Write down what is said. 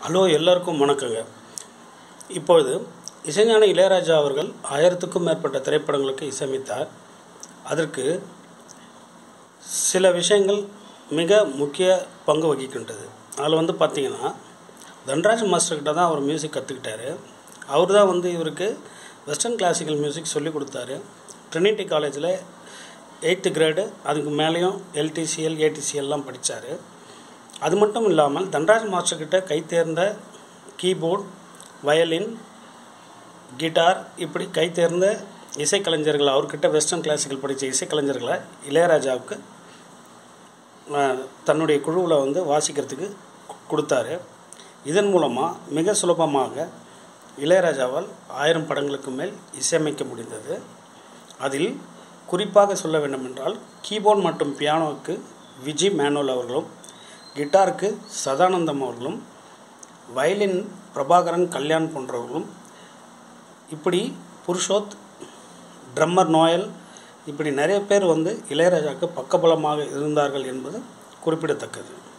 hello எல்லாருக்கும் வணக்கங்க இப்பொழுது இசைஞானி இளையராஜா அவர்கள் ஆயிரத்துக்கும் மேற்பட்ட திரைப்படங்களுக்கு இசையமைத்தார் அதற்கு சில விஷயங்கள் மிக முக்கிய பங்கு வகிக்கின்றது அதில் வந்து பார்த்தீங்கன்னா தன்ராஜ் மாஸ்டர்கிட்ட தான் அவர் மியூசிக் கற்றுக்கிட்டாரு அவர் தான் வந்து இவருக்கு வெஸ்டர்ன் கிளாசிக்கல் மியூசிக் சொல்லி கொடுத்தாரு ட்ரினிட்டி காலேஜில் எயித்து கிரேடு அதுக்கு மேலேயும் எல்டிசிஎல் ஏடிசிஎல்லாம் படித்தார் அது மட்டும் இல்லாமல் தன்ராஜ் மாஸ்டர்கிட்ட கை தேர்ந்த கீபோர்ட் வயலின் கிட்டார் இப்படி கை தேர்ந்த இசைக்கலைஞர்கள் அவர்கிட்ட வெஸ்டர்ன் கிளாசிக்கல் படித்த இசைக்கலைஞர்களை இளையராஜாவுக்கு அஹ், தன்னுடைய குழுவில் வந்து வாசிக்கிறதுக்கு கு- கொடுத்தாரு இதன் மூலமாக மிக சுலபமாக இளையராஜாவால் ஆயிரம் படங்களுக்கு மேல் இசையமைக்க முடிந்தது அதில் குறிப்பாக சொல்ல வேண்டுமென்றால் கீபோர்ட் மற்றும் பியானோவுக்கு விஜி மேனுவல் அவர்களும் கிட்டாருக்கு சதானந்தம் அவர்களும் வயலின் பிரபாகரன் கல்யாண் போன்றவர்களும் இப்படி புருஷோத் ட்ரம்மர் நோயல் இப்படி நிறைய பேர் வந்து இளையராஜாவுக்கு பக்கபலமாக இருந்தார்கள் என்பது குறிப்பிடத்தக்கது